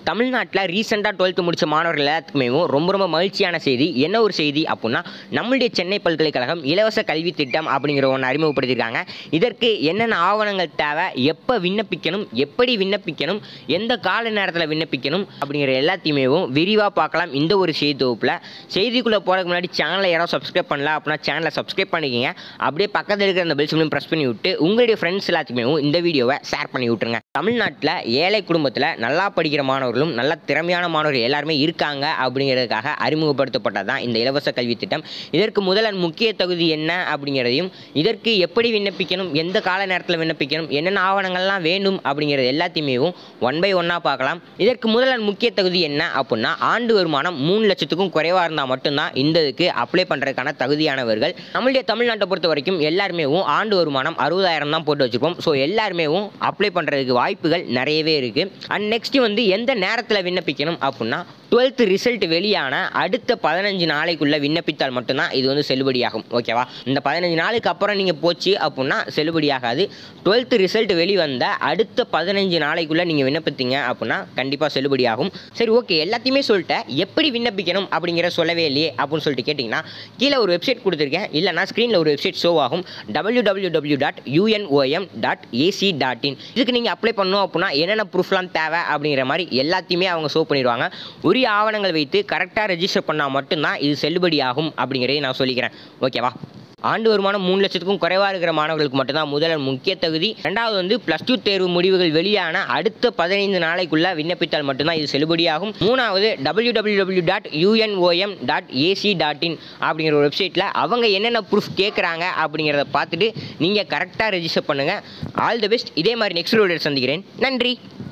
தமிழ்நாட்டில் ரீசெண்டாக டுவெல்த்து முடித்த மாணவர்கள் எல்லாத்துக்குமே ரொம்ப ரொம்ப மகிழ்ச்சியான செய்தி என்ன ஒரு செய்தி அப்படின்னா நம்மளுடைய சென்னை பல்கலைக்கழகம் இலவச கல்வி திட்டம் அப்படிங்கிற ஒன்று அறிமுகப்படுத்தியிருக்காங்க இதற்கு என்னென்ன ஆவணங்கள் தேவை எப்போ விண்ணப்பிக்கணும் எப்படி விண்ணப்பிக்கணும் எந்த கால நேரத்தில் விண்ணப்பிக்கணும் அப்படிங்கிற எல்லாத்தையுமே விரிவாக பார்க்கலாம் இந்த ஒரு செய்தி தொகுப்பில் செய்திக்குள்ளே போகிறதுக்கு முன்னாடி சேனலை யாரும் சப்ஸ்கிரைப் பண்ணல அப்படின்னா சேனலை சப்ஸ்கிரைப் பண்ணிக்கங்க அப்படியே பக்கத்தில் இருக்கிற அந்த பெல் சிம்லையும் ப்ரெஸ் பண்ணி விட்டு உங்களுடைய ஃப்ரெண்ட்ஸ் எல்லாத்துக்குமே இந்த வீடியோவை ஷேர் பண்ணி விட்டுருங்க தமிழ்நாட்டில் ஏழை குடும்பத்தில் நல்லா படிக்கிற மாணவர்களும் நல்ல திறமையான மாணவர்கள் எல்லாருமே இருக்காங்க அப்படிங்கிறதுக்காக அறிமுகப்படுத்தப்பட்டது தான் இந்த இலவச கல்வி திட்டம் இதற்கு முதல் முக்கிய தகுதி என்ன அப்படிங்கிறதையும் இதற்கு எப்படி விண்ணப்பிக்கணும் எந்த கால நேரத்தில் விண்ணப்பிக்கணும் என்னென்ன ஆவணங்கள்லாம் வேண்டும் அப்படிங்கிறது எல்லாத்தையுமே ஒன் பை ஒன்னாக பார்க்கலாம் இதற்கு முதல் முக்கிய தகுதி என்ன அப்படின்னா ஆண்டு வருமானம் மூணு லட்சத்துக்கும் குறைவாக இருந்தால் மட்டும்தான் இந்த இதுக்கு அப்ளை பண்ணுறதுக்கான தகுதியானவர்கள் நம்மளுடைய தமிழ்நாட்டை பொறுத்த வரைக்கும் எல்லாருமே ஆண்டு வருமானம் அறுபதாயிரம் தான் போட்டு வச்சுருப்போம் ஸோ எல்லாருமே அப்ளை பண்ணுறதுக்கு வாய்ப்புகள் நிறையவே இருக்குது அண்ட் நெக்ஸ்ட் வந்து எந்த நேரத்தில் விண்ணப்பிக்கணும் அப்படின்னா டுவெல்த் ரிசல்ட் வெளியான அடுத்த பதினஞ்சு நாளைக்குள்ளே விண்ணப்பித்தால் மட்டும்தான் இது வந்து செல்லுபடியாகும் ஓகேவா இந்த பதினஞ்சு நாளுக்கு அப்புறம் நீங்கள் போச்சு அப்படின்னா செல்லுபடியாகாது டுவெல்த் ரிசல்ட் வெளிவந்த அடுத்த பதினஞ்சு நாளைக்குள்ளே நீங்கள் விண்ணப்பித்தீங்க அப்படின்னா கண்டிப்பாக செல்லுபடியாகும் சரி ஓகே எல்லாத்தையுமே சொல்லிட்டேன் எப்படி விண்ணப்பிக்கணும் அப்படிங்கிற சொல்லவே இல்லையே அப்படின்னு சொல்லிட்டு கேட்டிங்கன்னா கீழே ஒரு வெப்சைட் கொடுத்துருக்கேன் இல்லைனா ஸ்க்ரீனில் ஒரு வெப்சைட் ஷோ ஆகும் W W W dot UNOM dot AC dot in இதுக்கு நீங்கள் அப்ளை பண்ணணும் அப்படின்னா என்னென்ன ப்ரூஃப்லாம் தேவை அப்படிங்கிற மாதிரி எல்லாத்தையுமே அவங்க ஷோ பண்ணிடுவாங்க உரிய ஆவணங்கள் வைத்து கரெக்டாக ரெஜிஸ்டர் பண்ணால் மட்டும்தான் இது செல்லுபடி ஆகும் அப்படிங்கிறதை நான் சொல்லிக்கிறேன் ஓகேவா ஆண்டு வருமானம் மூணு லட்சத்துக்கும் குறைவாக இருக்கிற மாணவர்களுக்கு மட்டும்தான் முதல் முக்கிய தகுதி ரெண்டாவது வந்து ப்ளஸ் டூ தேர்வு முடிவுகள் வெளியான அடுத்த பதினைந்து நாளைக்குள்ள விண்ணப்பித்தால் மட்டும்தான் இது செல்லுபடியாகும் மூணாவது W W W dot UNOM dot AC dot in அப்படிங்கிற ஒரு வெப்சைட்டில் அவங்க என்னென்ன ப்ரூஃப் கேட்குறாங்க அப்படிங்கிறத பார்த்துட்டு நீங்கள் கரெக்டாக ரெஜிஸ்டர் பண்ணுங்கள் ஆல் தி பெஸ்ட் இதே மாதிரி நெக்ஸ்ட் வீடியோ சந்திக்கிறேன் நன்றி